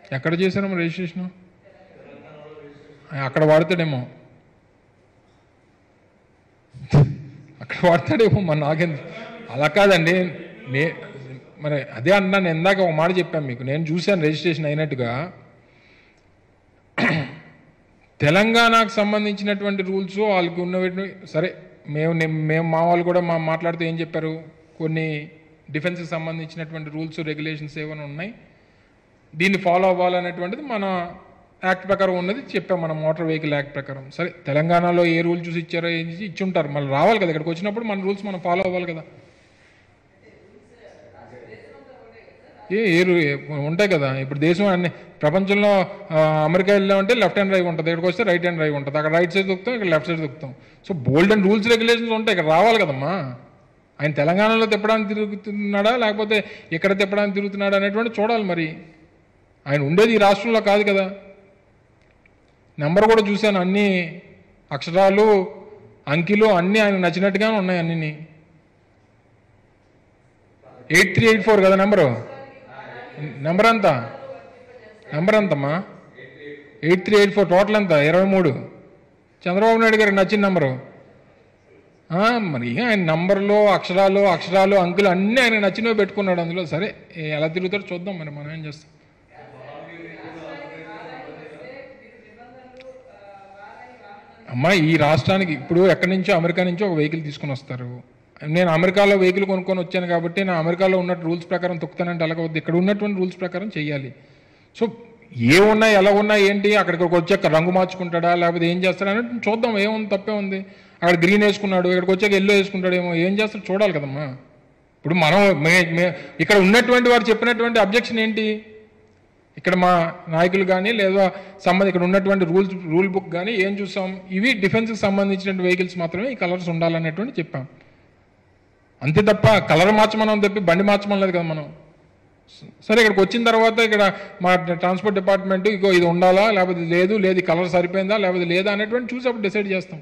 ఎక్కడ చేశారమ్మా రిజిస్ట్రేషన్ అక్కడ వాడతాడేమో అక్కడ వాడతాడేమో మరి నాకేం అలా కాదండి నే మరి అదే అన్నా నేను ఇందాక ఒక మాట చెప్పాను మీకు నేను చూశాను రిజిస్ట్రేషన్ అయినట్టుగా తెలంగాణకు సంబంధించినటువంటి రూల్స్ వాళ్ళకి ఉన్నవి సరే మేము నేను- మేము మా వాళ్ళు కూడా మా మాట్లాడితే ఏం చెప్పారు కొన్ని డిఫెన్స్కి సంబంధించినటువంటి రూల్స్ రెగ్యులేషన్స్ ఏమైనా ఉన్నాయి దీన్ని ఫాలో అవ్వాలనేటువంటిది మన యాక్ట్ ప్రకారం ఉన్నది చెప్పాం మన మోటార్ వెహికల్ యాక్ట్ ప్రకారం సరే తెలంగాణలో ఏ రూల్ చూసి ఇచ్చారో ఏం చేసి ఇచ్చి ఉంటారు మళ్ళీ రావాలి కదా ఇక్కడికి వచ్చినప్పుడు మన రూల్స్ మనం ఫాలో అవ్వాలి కదా ఏ ఏ రూ- ఏ- ఉంటాయి కదా ఇప్పుడు దేశం అన్ని ప్రపంచంలో ఆ, అమెరికా వెళ్ళామంటే లెఫ్ట్ హ్యాండ్ డ్రైవ్ ఉంటుంది ఇక్కడికి వస్తే రైట్ హ్యాండ్ డ్రైవ్ ఉంటుంది అక్కడ రైట్ సైడ్ దొక్కుతాం ఇక్కడ లెఫ్ట్ సైడ్ దొక్కుతాం so bold and rules regulations ఉంటాయి ఇక్కడ రావాలి కదమ్మా ఆయన తెలంగాణలో తిప్పడానికి తిరుగుతున్నాడా లేకపోతే ఇక్కడ తిప్పడానికి తిరుగుతున్నాడా అనేటువంటి చూడాలి మరి ఆయన ఉండేది ఈ రాష్ట్రంలో కాదు కదా నెంబర్ కూడా చూశాను అన్ని అక్షరాలు అంకెలు అన్నీ ఆయన నచ్చినట్టుగానే ఉన్నాయి అన్నీ ఎయిట్ త్రీ ఎయిట్ ఫోర్ కదా నెంబరు నెంబర్ ఎంత నెంబర్ ఎంతమ్మా eight three eight four total ఎంత ఇరవై మూడు చంద్రబాబు నాయుడు గారికి నచ్చిన నెంబరు ఆ, మరి ఇక ఆయన నంబర్లు అక్షరాలు అక్షరాలు అంకులు అన్నీ ఆయన నచ్చినవి పెట్టుకున్నాడు అందులో సరే ఏ- ఎలా తిరుగుతాడో చూద్దాం మరి మనం ఏం చేస్తాం అమ్మా ఈ రాష్ట్రానికి ఇప్పుడు ఎక్కడి నుంచో అమెరికా నుంచో ఒక వెహికల్ తీసుకొని వస్తారు నేను అమెరికాలో వెహికల్ కొనుక్కొని వచ్చాను కాబట్టి నా అమెరికాలో ఉన్న రూల్స్ ప్రకారం తొక్కుతానంటే అలాగవద్దు ఇక్కడ ఉన్నటువంటి రూల్స్ ప్రకారం చేయాలి సో ఏ ఉన్నాయి ఎలా ఉన్నాయి ఏంటి అక్కడికి వచ్చాక రంగు మార్చుకుంటాడా లేకపోతే ఏం చేస్తాడా అనేది చూద్దాం ఏముంది తప్పే ఉంది అక్కడ గ్రీన్ వేసుకున్నాడు ఇక్కడికి వచ్చాక ఎల్లో వేసుకుంటాడేమో ఏం చేస్తాడు చూడాలి కదమ్మా ఇప్పుడు మనం మే- మే- ఇక్కడ ఉన్నటువంటి వారు చెప్పినటువంటి అబ్జెక్షన్ ఏంటి ఇక్కడ మా నాయకులు కానీ లేదా సంబంధ ఇక్కడ ఉన్నటువంటి రూల్స్ రూల్ బుక్ కానీ ఏం చూసాం ఇవి డిఫెన్స్కి సంబంధించిన వెహికల్స్ మాత్రమే ఈ కలర్స్ ఉండాలనేటువంటి చెప్పాం అంతే తప్ప కలర్ మార్చమనం తప్పి బండి మార్చమనలేదు కదా మనం స- సరే ఇక్కడికి వచ్చిన తర్వాత ఇక్కడ మా ట్రాన్స్పోర్ట్ డిపార్ట్మెంట్ ఇగో ఇది ఉండాలా లేకపోతే ఇది లేదు లేదు కలర్ సరిపోయిందా లేకపోతే లేదా అనేటువంటి చూసి అప్పుడు డిసైడ్ చేస్తాం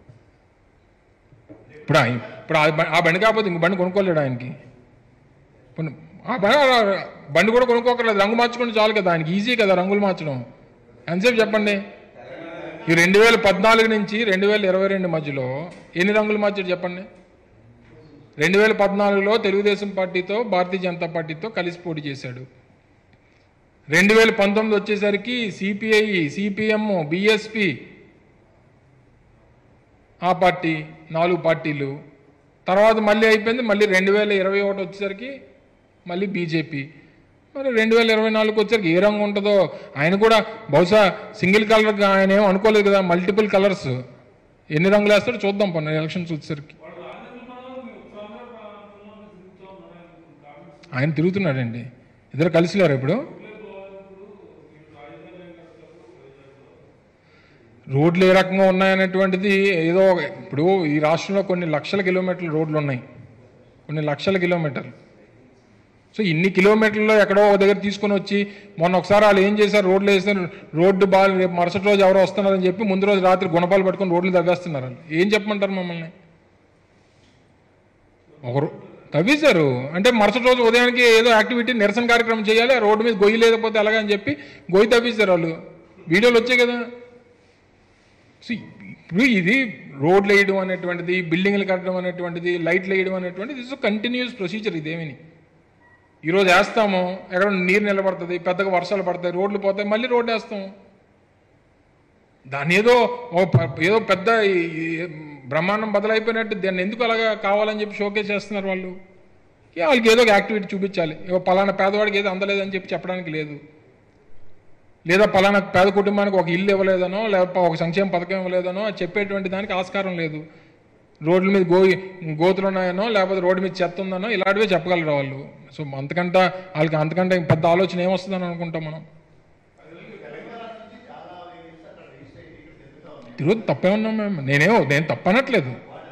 ఇప్పుడు ఆయన- ఇప్పుడు ఆ బ- ఆ బండి కాకపోతే ఇంక బండి కొనుక్కోలేడు ఆయనకి ఇప్పుడు ఆ బండి బండి కూడా కొనుక్కోకర్లేదు రంగు మార్చుకుంటే చాలు కదా ఆయనకి ఈజీ కదా రంగులు మార్చడం ఎంతసేపు చెప్పండి ఈ రెండు వేల పద్నాలుగు నుంచి రెండు వేల ఇరవై రెండు మధ్యలో ఎన్ని రంగులు మార్చాడు చెప్పండి రెండు వేల పద్నాలుగులో తెలుగుదేశం పార్టీతో భారతీయ జనతా పార్టీతో కలిసి పోటీ చేశాడు రెండు వేల పంతొమ్మిది వచ్చేసరికి సిపిఐ సిపిఎం బిఎస్పి ఆ పార్టీ నాలుగు పార్టీలు తర్వాత మళ్ళీ అయిపోయింది మళ్ళీ రెండు వేల ఇరవై ఒకటి వచ్చేసరికి మళ్ళీ బీజేపీ మరి రెండు వేల ఇరవై నాలుగు వచ్చేసరికి ఏ రంగు ఉంటుందో ఆయన కూడా బహుశా సింగిల్ కలర్ ఆయన ఏం అనుకోలేదు కదా మల్టిపుల్ కలర్స్ ఎన్ని రంగులు వేస్తాడో చూద్దాం పన్ను ఎలక్షన్స్ వచ్చేసరికి ఆయన తిరుగుతున్నాడండి ఇద్దరు కలిసిలేరు ఇప్పుడు రోడ్లు ఏ రకంగా ఉన్నాయనేటువంటిది ఏదో ఒక- ఇప్పుడు ఈ రాష్ట్రంలో కొన్ని లక్షల కిలోమీటర్ల రోడ్లు ఉన్నాయి కొన్ని లక్షల కిలోమీటర్లు సో ఇన్ని కిలోమీటర్లలో ఎక్కడో ఒక దగ్గర తీసుకొని వచ్చి మొన్న ఒకసారి వాళ్ళు ఏం చేశారు రోడ్లు వేస్తారు రోడ్డు బాగా రేపు మరుసటి రోజు ఎవరో వస్తున్నారని చెప్పి ముందు రోజు రాత్రి గుణపాలు పట్టుకొని రోడ్లు తవ్వేస్తున్నారు వాళ్ళు ఏం చెప్పమంటారు మమ్మల్ని ఒకరు తవ్వేశారు అంటే మరుసటి రోజు ఉదయానికి ఏదో యాక్టివిటీ నిరసన కార్యక్రమం చేయాలి ఆ రోడ్డు మీద గొయ్యి లేకపోతే ఎలాగ అని చెప్పి గొయ్యి తవ్వేశారు వాళ్ళు వీడియోలు వచ్చాయి కదా సో ఇప్పుడు ఇది రోడ్లు వేయడం అనేటువంటిది బిల్డింగ్లు కట్టడం అనేటువంటిది లైట్లు వేయడం అనేటువంటిది ఇట్స్ కంటిన్యూస్ ప్రొసీజర్ ఇదేమని ఈరోజు వేస్తాము ఎక్కడ నీరు నిలబడుతుంది పెద్దగా వర్షాలు పడతాయి రోడ్లు పోతాయి మళ్ళీ రోడ్డు వేస్తాం దాని ఏదో ఓ ప- ఏదో పెద్ద ఈ- ఈ బ్రహ్మాండం బదలైపోయినట్టు దాన్ని ఎందుకు అలాగా కావాలని చెప్పి షోకేస్ చేస్తున్నారు వాళ్ళు ఇక వాళ్ళకి ఏదో ఒక యాక్టివిటీ చూపించాలి ఇక పలానా పేదవాడికి ఏదో అందలేదని చెప్పి చెప్పడానికి లేదు లేదా పలానా పేద కుటుంబానికి ఒక ఇల్లు ఇవ్వలేదనో లేకపోతే ఒక సంక్షేమ పథకం ఇవ్వలేదనో అది చెప్పేటువంటి దానికి ఆస్కారం లేదు రోడ్ల మీద గో గోతులు ఉన్నాయనో లేకపోతే రోడ్డు మీద చెత్త ఉందనో ఇలాంటివే చెప్పగలరు వాళ్ళు సో అంతకంటే వాళ్ళకి అంతకంటే పెద్ద ఆలోచన ఏమొస్తుందని అనుకుంటాం మనం తిరుగు తప్పేమన్నా మేము నేనేమో నేను తప్పనట్లేదు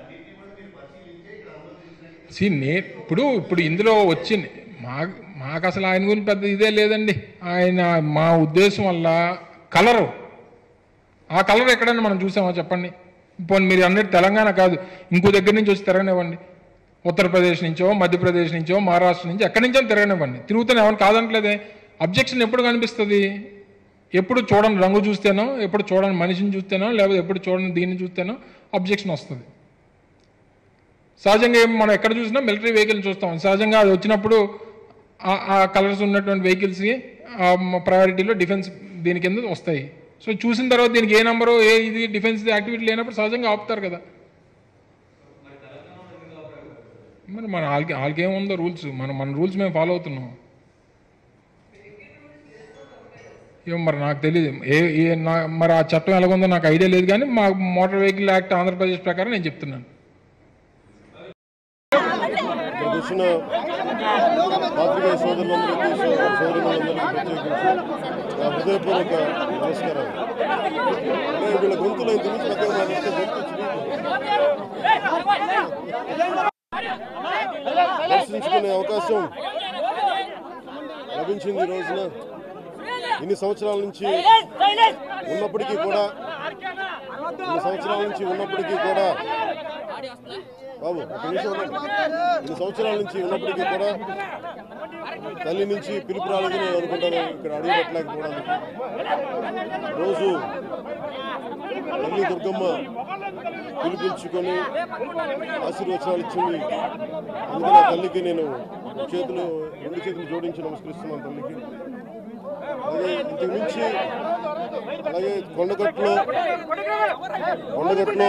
సి నే ఇప్పుడు ఇప్పుడు ఇందులో వచ్చింది మా మాకు అసలు ఆయన గురించి పెద్ద ఇదే లేదండి ఆయన మా ఉద్దేశం వల్ల కలరు ఆ కలర్ ఎక్కడైనా మనం చూసామా చెప్పండి పోనీ మీరు అన్నట్టు తెలంగాణ కాదు ఇంకో దగ్గర నుంచి వచ్చి తిరగనివ్వండి ఉత్తరప్రదేశ్ నుంచో మధ్యప్రదేశ్ నుంచో మహారాష్ట్ర నుంచి ఎక్కడి నుంచో తిరగనివ్వండి తిరుగుతానే ఎవరు కాదంటలేదే అబ్జెక్షన్ ఎప్పుడు కనిపిస్తుంది ఎప్పుడు చూడని రంగు చూస్తేనో ఎప్పుడు చూడని మనిషిని చూస్తేనో లేకపోతే ఎప్పుడు చూడని దీన్ని చూస్తేనో అబ్జెక్షన్ వస్తుంది సహజంగా ఏం మనం ఎక్కడ చూసినా మిలిటరీ వెహికల్ చూస్తాం సహజంగా అది వచ్చినప్పుడు ఆ- ఆ కలర్స్ ఉన్నటువంటి వెహికల్స్కి ప్రయారిటీలో డిఫెన్స్ దీని కింద వస్తాయి సో చూసిన తర్వాత దీనికి ఏ నెంబరు ఏ ఇది డిఫెన్స్ యాక్టివిటీ లేనప్పుడు సహజంగా ఆపుతారు కదా మరి మన వాళ్ళకి వాళ్ళకి ఏముందో రూల్స్ మనం మన రూల్స్ మేము ఫాలో అవుతున్నాం ఏమో మరి నాకు తెలియదు ఏ ఏ నా మరి ఆ చట్టం ఎలాగుందో నాకు ఐడియా లేదు కానీ మా మోటార్ వెహికల్ యాక్ట్ ఆంధ్రప్రదేశ్ ప్రకారం నేను చెప్తున్నాను ఇక్కడికి వచ్చిన పాత్రికేయ సోదరులందరికీ సో- సోదరులందరికీ ప్రత్యేకించి నా హృదయపూర్వక నమస్కారాలు అంటే వీళ్ళ గొంతులో ఇంత నుంచి పెద్దగా మాట్లాడితే గొంతు చిరిగిపోతుంది. దర్శించుకునే అవకాశం లభించింది ఈ రోజున ఇన్ని సంవత్సరాల నుంచి ఉన్నప్పటికీ కూడా ఇన్ని సంవత్సరాల నుంచి ఉన్నప్పటికీ కూడా బాబు ఒక నిమిషం ఉండండి. ఇన్ని సంవత్సరాల నుంచి ఉన్నప్పటికీ కూడా తల్లి నుంచి పిలుపు రాలేదని నేను అనుకుంటాను ఇక్కడ అడుగు పెట్టలేకపోవడానికి రోజు తల్లి దుర్గమ్మ పిలిపించుకొని ఆశీర్వచనాలు ఇచ్చింది అందుకని ఆ తల్లికి నేను చేతులు రెండు చేతులు జోడించి నమస్కరిస్తున్నాను తల్లికి అలాగే ఇంతకు మించి అలాగే కొండగట్లో కొండగట్లో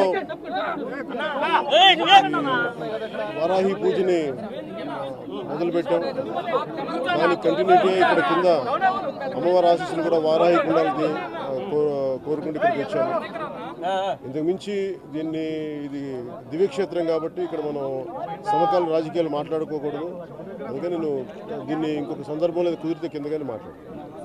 వారాహి పూజని మొదలుపెట్టాం దాని కంటిన్యూటీ ఇక్కడ కింద అమ్మవారి ఆశీస్సులు కూడా వారాహి కుండాలకి ఆ, కో- కోరుకుంటూ ఇక్కడికి వచ్చాము ఇంతకు మించి దీన్ని ఇది దివ్యక్షేత్రం కాబట్టి ఇక్కడ మనం సమకాల రాజకీయాలు మాట్లాడుకోకూడదు అందుకని నేను దీన్ని ఇంకొక సందర్భంలో కుదిరితే కిందగానే మాట్లాడు